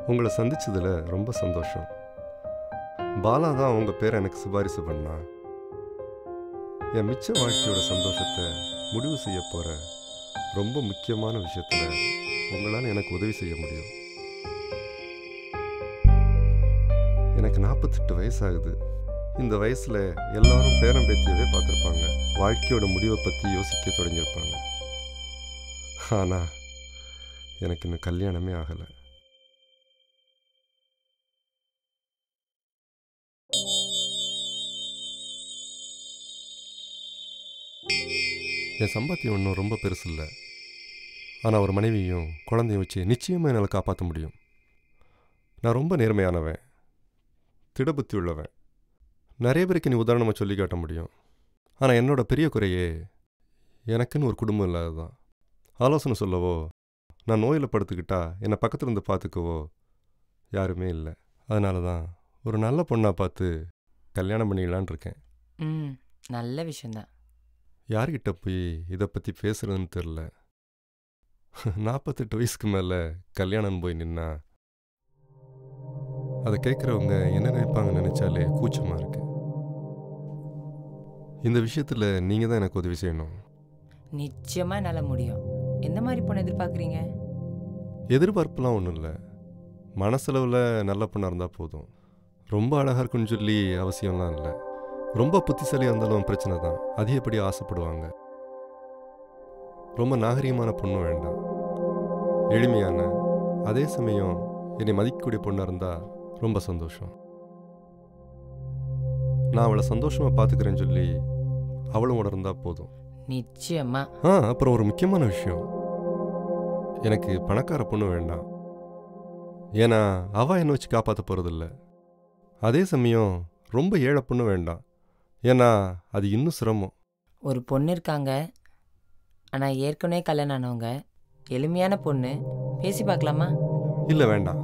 உங்களை சந்திச்சதுல ரொம்ப சந்தோஷம் பாலா தான் உங்கள் பேரை எனக்கு சிபாரிசு பண்ணா என் மிச்ச வாழ்க்கையோட சந்தோஷத்தை முடிவு செய்ய போகிற ரொம்ப முக்கியமான விஷயத்தில் உங்களால் எனக்கு உதவி செய்ய முடியும் எனக்கு நாற்பத்தெட்டு வயசாகுது இந்த வயசில் எல்லாரும் பேரம் பேத்தியவே பார்த்துருப்பாங்க வாழ்க்கையோட முடிவை பற்றி யோசிக்க தொடங்கியிருப்பாங்க ஆனால் எனக்கு இன்னும் கல்யாணமே ஆகலை என் சம்பாத்தியம் ஒன்றும் ரொம்ப பெருசு இல்லை ஆனால் ஒரு மனைவியும் குழந்தையும் வச்சு நிச்சயமாக என்னால் காப்பாற்ற முடியும் நான் ரொம்ப நேர்மையானவன் திடபுத்தி உள்ளவன் நிறைய பேருக்கு நீ உதாரணமாக சொல்லி காட்ட முடியும் ஆனால் என்னோட பெரிய குறையே எனக்குன்னு ஒரு குடும்பம் இல்லாததான் ஆலோசனை சொல்லவோ நான் நோயில் படுத்துக்கிட்டா என்னை பக்கத்துல இருந்து பார்த்துக்கவோ யாருமே இல்லை அதனால தான் ஒரு நல்ல பொண்ணாக பார்த்து கல்யாணம் பண்ணிக்கலான் இருக்கேன் ம் நல்ல விஷயந்தான் யார்கிட்ட போய் இதை பற்றி பேசுறதுன்னு தெரில நாற்பத்தெட்டு வயசுக்கு மேலே கல்யாணம் போய் நின்னா அதை கேட்குறவங்க என்ன நினைப்பாங்க நினச்சாலே கூச்சமாக இருக்கு இந்த விஷயத்தில் நீங்கள் தான் எனக்கு உதவி செய்யணும் நிச்சயமாக என்னால் முடியும் எந்த மாதிரி பொண்ணு எதிர்பார்க்குறீங்க எதிர்பார்ப்புலாம் ஒன்றும் இல்லை மனசளவில் நல்ல பொண்ணாக இருந்தால் போதும் ரொம்ப அழகாக இருக்குன்னு சொல்லி அவசியம்லாம் இல்லை ரொம்ப புத்திசாலியாக இருந்தாலும் பிரச்சனை தான் அதிகப்படி ஆசைப்படுவாங்க ரொம்ப நாகரிகமான பொண்ணும் வேண்டாம் எளிமையான அதே சமயம் என்னை மதிக்கக்கூடிய பொண்ணாக இருந்தால் ரொம்ப சந்தோஷம் நான் அவளை சந்தோஷமாக பார்த்துக்கிறேன்னு சொல்லி அவளும் உணர்ந்தா போதும் நிச்சயமாக ஆ அப்புறம் ஒரு முக்கியமான விஷயம் எனக்கு பணக்கார பொண்ணு வேண்டாம் ஏன்னா அவ என்னை வச்சு காப்பாற்ற போகிறதில்ல அதே சமயம் ரொம்ப ஏழை பொண்ணு வேண்டாம் ஏன்னா அது இன்னும் சிரமம் ஒரு பொண்ணு இருக்காங்க ஆனால் ஏற்கனவே கல்யாணம் ஆனவங்க எளிமையான பொண்ணு பேசி பார்க்கலாமா இல்லை வேண்டாம்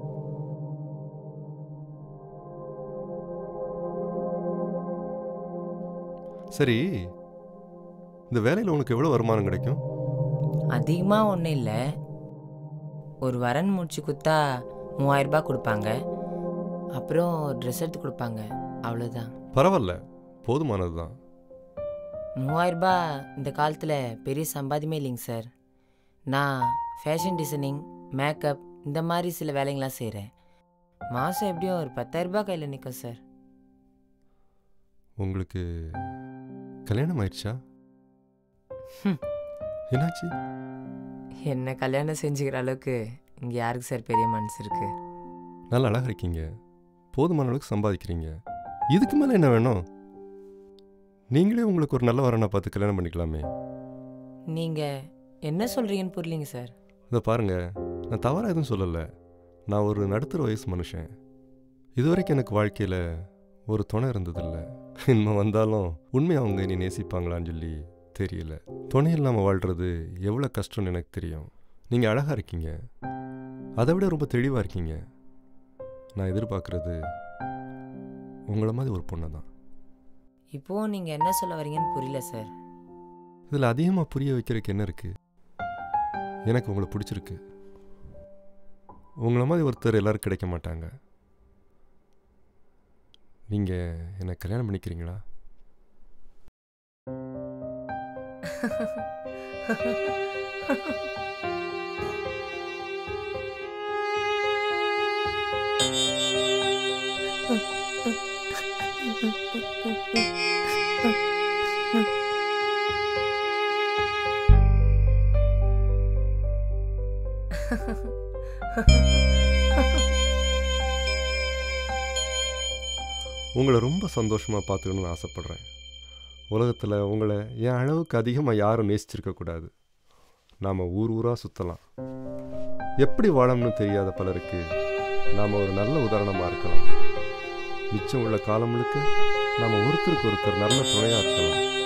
சரி இந்த வேலையில் உனக்கு எவ்வளோ வருமானம் கிடைக்கும் அதிகமாக ஒன்றும் இல்லை ஒரு வரன் முடிச்சு கொடுத்தா மூவாயிரம் ரூபாய் கொடுப்பாங்க அப்புறம் ட்ரெஸ் எடுத்து கொடுப்பாங்க அவ்வளோதான் பரவாயில்ல போதுமானது தான் மூவாயிரம் ரூபாய் இந்த காலத்தில் பெரிய சம்பாதியமே இல்லைங்க சார் நான் ஃபேஷன் டிசைனிங் மேக்கப் இந்த மாதிரி சில வேலைங்களாம் செய்கிறேன் மாதம் எப்படியும் ஒரு பத்தாயிரம் ரூபாய் கையில் நிற்கும் சார் உங்களுக்கு கல்யாணம் ஆயிடுச்சா ஹம். என்னாச்சு என்ன கல்யாணம் செஞ்சுக்கிற அளவுக்கு இங்கே யாருக்கு சார் பெரிய மனசு இருக்கு நல்லா அழகாக இருக்கீங்க போதுமான அளவுக்கு சம்பாதிக்கிறீங்க இதுக்கு மேலே என்ன வேணும் நீங்களே உங்களுக்கு ஒரு நல்ல வரனை பார்த்து கல்யாணம் பண்ணிக்கலாமே நீங்கள் என்ன சொல்கிறீங்கன்னு புரியலிங்க சார் இதை பாருங்க நான் தவறாக எதுவும் சொல்லலை நான் ஒரு நடுத்தர வயசு மனுஷன் இதுவரைக்கும் எனக்கு வாழ்க்கையில் ஒரு துணை இருந்ததில்ல இனிமே வந்தாலும் உண்மையாக அவங்க இனி நேசிப்பாங்களான்னு சொல்லி தெரியல துணை இல்லாமல் வாழ்கிறது எவ்வளோ கஷ்டம்னு எனக்கு தெரியும் நீங்கள் அழகாக இருக்கீங்க அதை விட ரொம்ப தெளிவாக இருக்கீங்க நான் எதிர்பார்க்குறது உங்களை மாதிரி ஒரு பொண்ணை தான் இப்போது நீங்கள் என்ன சொல்ல வரீங்கன்னு புரியல சார் இதில் அதிகமாக புரிய வைக்கிறதுக்கு என்ன இருக்குது எனக்கு உங்களை பிடிச்சிருக்கு உங்களை மாதிரி ஒருத்தர் எல்லாரும் கிடைக்க மாட்டாங்க நீங்கள் என்னை கல்யாணம் பண்ணிக்கிறீங்களா உங்களை ரொம்ப சந்தோஷமாக பார்த்துக்கணும்னு ஆசைப்பட்றேன் உலகத்தில் உங்களை என் அளவுக்கு அதிகமாக யாரும் நேசிச்சிருக்கக்கூடாது நாம் ஊர் ஊராக சுற்றலாம் எப்படி வாழணும்னு தெரியாத பலருக்கு நாம் ஒரு நல்ல உதாரணமாக இருக்கலாம் மிச்சம் உள்ள காலம் முழுக்க நாம் ஒருத்தருக்கு ஒருத்தர் நல்ல துணையாக இருக்கலாம்